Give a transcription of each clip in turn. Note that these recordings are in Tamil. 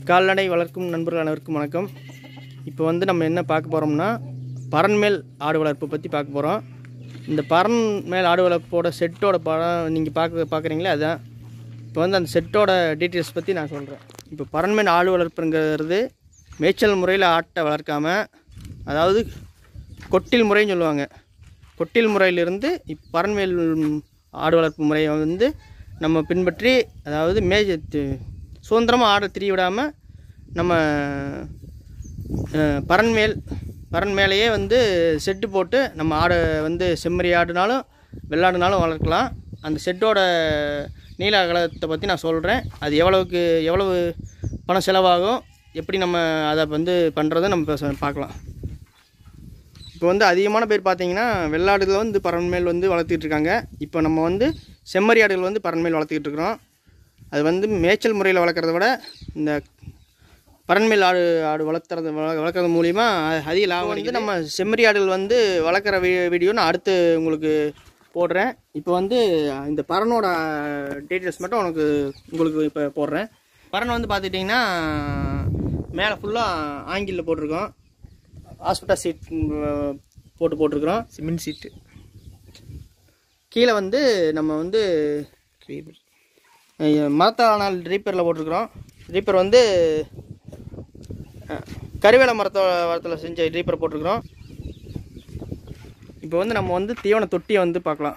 கால்நடை வளர்க்கும் நண்பர்கள் அனைவருக்கும் வணக்கம் இப்போ வந்து நம்ம என்ன பார்க்க போகிறோம்னா பரன்மேல் ஆடு வளர்ப்பு பற்றி பார்க்க போகிறோம் இந்த பரன் மேல் ஆடு வளர்ப்போட செட்டோட படம் நீங்கள் பார்க்க பார்க்குறீங்களே அதுதான் இப்போ வந்து அந்த செட்டோட டீட்டெயில்ஸ் பற்றி நான் சொல்கிறேன் இப்போ பரன்மேல் ஆடு வளர்ப்புங்கிறது மேய்ச்சல் முறையில் ஆட்டை வளர்க்காமல் அதாவது கொட்டில் முறைன்னு சொல்லுவாங்க கொட்டில் முறையிலிருந்து இப்போ பரன்மேல் ஆடு வளர்ப்பு முறையை வந்து நம்ம பின்பற்றி அதாவது மேஜ சுதந்திரமாக ஆடை திரிய விடாமல் நம்ம அஹ், பரன்மேல் பரன் மேலேயே வந்து செட்டு போட்டு நம்ம ஆடை வந்து செம்மறி ஆடுனாலும் வெள்ளாடுனாலும் வளர்க்கலாம் அந்த செட்டோட நீள அகலத்தை பற்றி நான் சொல்கிறேன் அது எவ்வளவுக்கு எவ்வளவு பணம் செலவாகும் எப்படி நம்ம அதை வந்து பண்ணுறதை நம்ம இப்ப சொ- பார்க்கலாம் இப்போ வந்து அதிகமான பேர் பார்த்தீங்கன்னா வெள்ளாடுகள் வந்து பரன்மேல் வந்து வளர்த்துக்கிட்டு இருக்காங்க இப்போ நம்ம வந்து செம்மறி ஆடுகள் வந்து பரன்மேல் வளர்த்துக்கிட்டு இருக்கிறோம் அது வந்து மேய்ச்சல் முறையில் வளர்க்குறத விட இந்த பரன்மேல் ஆடு ஆடு வளர்த்துறது வள- வளர்க்குறது மூலிமா அ- அதிக லாபம் வந்து நம்ம செம்மறி ஆடுகள் வந்து வளர்க்குற வீ வீடியோ நான் அடுத்து உங்களுக்கு போடுறேன் இப்போ வந்து இந்த பரனோட டீட்டெயில்ஸ் மட்டும் உனக்கு உங்களுக்கு இப்போ போடுறேன் பரன் வந்து பார்த்துட்டிங்கன்னா மேலே ஃபுல்லாக ஆங்கிலில் போட்டிருக்கோம் ஹாஸ்பிட்டல் சீட் ம், போட்டு போட்டிருக்கிறோம் சிமெண்ட் சீட்டு கீழே வந்து நம்ம வந்து மரத்தானால் ரீப்பரில் போட்டிருக்கிறோம் ரீப்பர் வந்து அஹ், கருவேல மரத்தோ மரத்தில் செஞ்ச ரீப்பர் போட்டிருக்கிறோம் இப்போ வந்து நம்ம வந்து தீவன தொட்டியை வந்து பார்க்கலாம்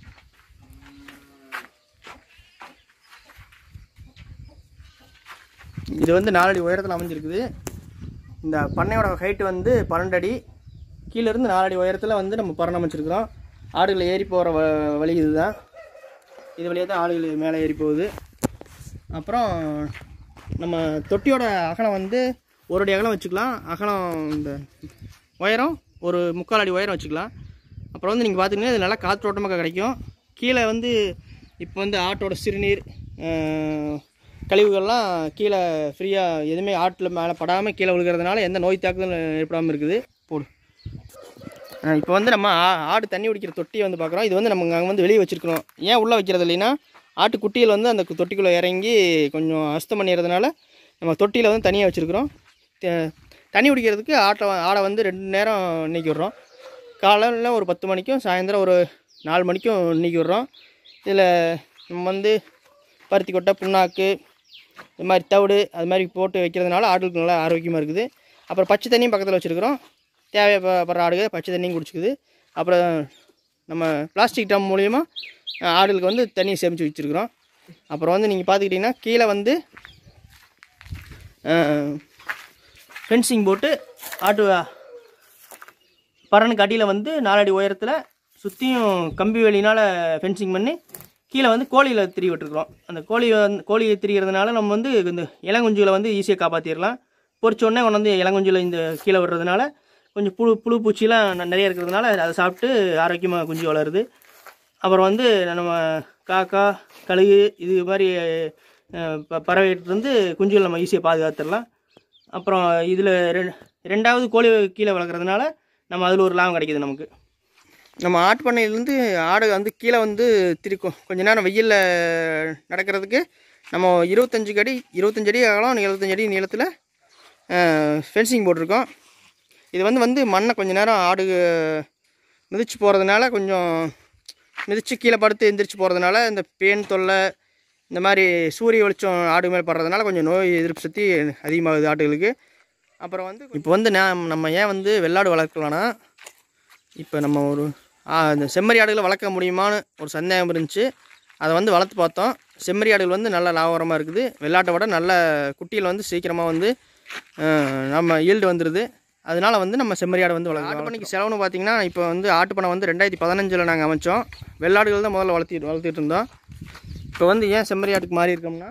இது வந்து நாலடி உயரத்தில் அமைஞ்சிருக்குது இந்த பண்ணையோட ஹைட்டு வந்து பன்னெண்டு அடி கீழ இருந்து நாலடி உயரத்தில் வந்து நம்ம பரணம் அமைச்சிருக்கிறோம் ஆடுகள் ஏறி போகிற வ வழி இதுதான் இது வழியாக தான் ஆடுகள் மேலே ஏறி போகுது அப்புறம் நம்ம தொட்டியோட அகலம் வந்து ஒரு அடி அகலம் வச்சுக்கலாம் அகலம் இந்த உயரம் ஒரு முக்கால் அடி உயரம் வச்சுக்கலாம் அப்புறம் வந்து நீங்கள் பார்த்தீங்கன்னா இது நல்லா காற்றோட்டமாக கிடைக்கும் கீழே வந்து இப்போ வந்து ஆட்டோட சிறுநீர் அஹ், கழிவுகள்லாம் கீழே ஃப்ரீயாக எதுவுமே ஆட்டில் மேலே படாமல் கீழே விழுகிறதுனால எந்த நோய் தாக்குதலும் ஏற்படாமல் இருக்குது போடு இப்போ வந்து நம்ம ஆ- ஆடு தண்ணி குடிக்கிற தொட்டியை வந்து பார்க்குறோம் இது வந்து நம்ம அங்கே வந்து வெளியே வச்சுருக்கிறோம் ஏன் உள்ளே வைக்கிறது இல்லைன்னா ஆட்டு குட்டிகள் வந்து அந்த தொட்டிக்குள்ளே இறங்கி கொஞ்சம் அசுத்தம் பண்ணிடுறதுனால நம்ம தொட்டியில் வந்து தனியாக வச்சுருக்குறோம் தண்ணி குடிக்கிறதுக்கு ஆட்டை வ- ஆடை வந்து ரெண்டு நேரம் இன்னைக்கு விடுறோம் காலையில் ஒரு பத்து மணிக்கும் சாயந்தரம் ஒரு நாலு மணிக்கும் இன்னைக்கு விடுறோம் இதில் நம்ம வந்து பருத்தி கொட்டை புண்ணாக்கு இது மாதிரி தவிடு அது மாதிரி போட்டு வைக்கிறதுனால ஆடுகளுக்கு நல்லா ஆரோக்கியமாக இருக்குது அப்புறம் பச்சை தண்ணியும் பக்கத்தில் வச்சுருக்குறோம் தேவைப்படுற ஆடுகள் பச்சை தண்ணியும் குடிச்சிக்குது அப்புறம் நம்ம பிளாஸ்டிக் ட்ரம் மூலிமா அஹ், ஆடுகளுக்கு வந்து தண்ணி சேமித்து வச்சுருக்குறோம் அப்புறம் வந்து நீங்கள் பார்த்துக்கிட்டிங்கன்னா கீழே வந்து ஃபென்சிங் போட்டு ஆட்டு பரனுக்கு அடியில் வந்து நாலடி உயரத்தில் சுற்றியும் கம்பி வேலினால் ஃபென்சிங் பண்ணி கீழே வந்து கோழியில் திரி விட்டுருக்குறோம் அந்த கோழி வந்து கோழியை திரிகிறதுனால நம்ம வந்து இந்த இளங்குஞ்சுகளை வந்து ஈஸியாக காப்பாற்றிடலாம் பொறிச்ச உடனே கொண்டு வந்து இளங்குஞ்சில் இந்த கீழே விடுறதுனால கொஞ்சம் புழு புழு பூச்சிலாம் ந- நிறைய இருக்கிறதுனால அதை சாப்பிட்டு ஆரோக்கியமாக குஞ்சு வளருது அப்புறம் வந்து நம்ம காக்கா கழுகு இது மாதிரி அஹ், ப- பறவைகிட்டேருந்து குஞ்சுகள் நம்ம ஈஸியாக பாதுகாத்துடலாம் அப்புறம் இதில் ரெண்டாவது கோழி கீழே வளர்க்குறதுனால நம்ம அதில் ஒரு லாபம் கிடைக்குது நமக்கு நம்ம ஆட்டு பண்ணையிலேருந்து ஆடு வந்து கீழே வந்து திரி கொ- கொஞ்ச நேரம் வெயிலில் நடக்கிறதுக்கு நம்ம இருபத்தஞ்சு அடி இருபத்தஞ்சு அடி அகலம் எழுபத்தஞ்சு அடி நீளத்தில் ஃபென்சிங் போட்டிருக்கோம் இது வந்து வந்து மண்ணை கொஞ்ச நேரம் ஆடு மிதிச்சு போகிறதுனால கொஞ்சம் மிதித்து கீழே படுத்து எந்திரிச்சு போகிறதுனால இந்த பேன் தொல்லை இந்த மாதிரி சூரிய வெளிச்சம் ஆடு மேலே படுறதுனால கொஞ்சம் நோய் எதிர்ப்பு சக்தி அதிகமாகுது ஆட்டுகளுக்கு அப்புறம் வந்து இப்போ வந்து நான் நம்ம ஏன் வந்து வெள்ளாடு வளர்க்கலாம்னா இப்போ நம்ம ஒரு ஆ, இந்த செம்மறி ஆடுகளை வளர்க்க முடியுமான்னு ஒரு சந்தேகம் இருந்துச்சு அதை வந்து வளர்த்து பார்த்தோம் செம்மறி ஆடுகள் வந்து நல்ல லாபகரமாக இருக்குது வெள்ளாட்டை விட நல்ல குட்டிகள் வந்து சீக்கிரமாக வந்து அஹ், நம்ம ஈல்டு வந்துடுது அதனால வந்து நம்ம செம்மறி ஆடு வந்து வளர்க்கலாம் ஆட்டு பண்ணைக்கு செலவுன்னு பார்த்தீங்கன்னா இப்போ வந்து ஆட்டு பண்ணை வந்து ரெண்டாயிரத்தி பதினஞ்சில் நாங்கள் அமைச்சோம் வெள்ளாடுகள் தான் முதல்ல வளர்த்திட்டு வளர்த்திட்டு இருந்தோம் இப்போ வந்து ஏன் செம்மறி ஆட்டுக்கு மாறி இருக்கோம்னா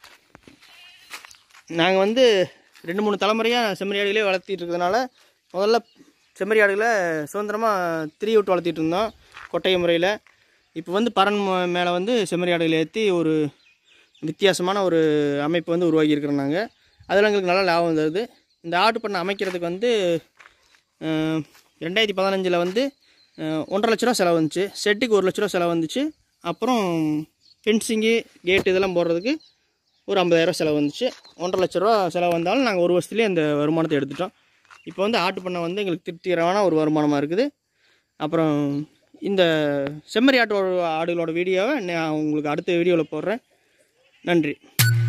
நாங்கள் வந்து ரெண்டு மூணு தலைமுறையாக செம்மறி ஆடுகளே வளர்த்திட்டு இருக்கிறதுனால முதல்ல செம்மறி ஆடுகளை சுதந்திரமாக திரி விட்டு வளர்த்திட்டு இருந்தோம் கொட்டை முறையில் இப்போ வந்து பரன் மேலே வந்து செம்மறி ஆடுகளை ஏற்றி ஒரு வித்தியாசமான ஒரு அமைப்பு வந்து உருவாக்கி இருக்கிறோம் நாங்கள் அதில் எங்களுக்கு நல்ல லாபம் தருது இந்த ஆட்டு பண்ணை அமைக்கிறதுக்கு வந்து அஹ், ரெண்டாயிரத்தி பதினஞ்சில் வந்து அஹ், ஒன்றரை லட்ச ரூபா செலவு வந்துச்சு செட்டுக்கு ஒரு லட்ச ரூபா செலவு வந்துச்சு அப்புறம் ஃபென்சிங்கு கேட்டு இதெல்லாம் போடுறதுக்கு ஒரு ஐம்பதாயிரம் செலவு வந்துச்சு ஒன்றரை லட்ச ரூபா செலவு வந்தாலும் நாங்கள் ஒரு வருஷத்துலேயே அந்த வருமானத்தை எடுத்துட்டோம் இப்போ வந்து ஆட்டு பண்ணை வந்து எங்களுக்கு திருப்திகரமான ஒரு வருமானமாக இருக்குது அப்புறம் இந்த செம்மறி ஆட்டோட ஆடுகளோட வீடியோவை நான் உங்களுக்கு அடுத்த வீடியோவில் போடுறேன் நன்றி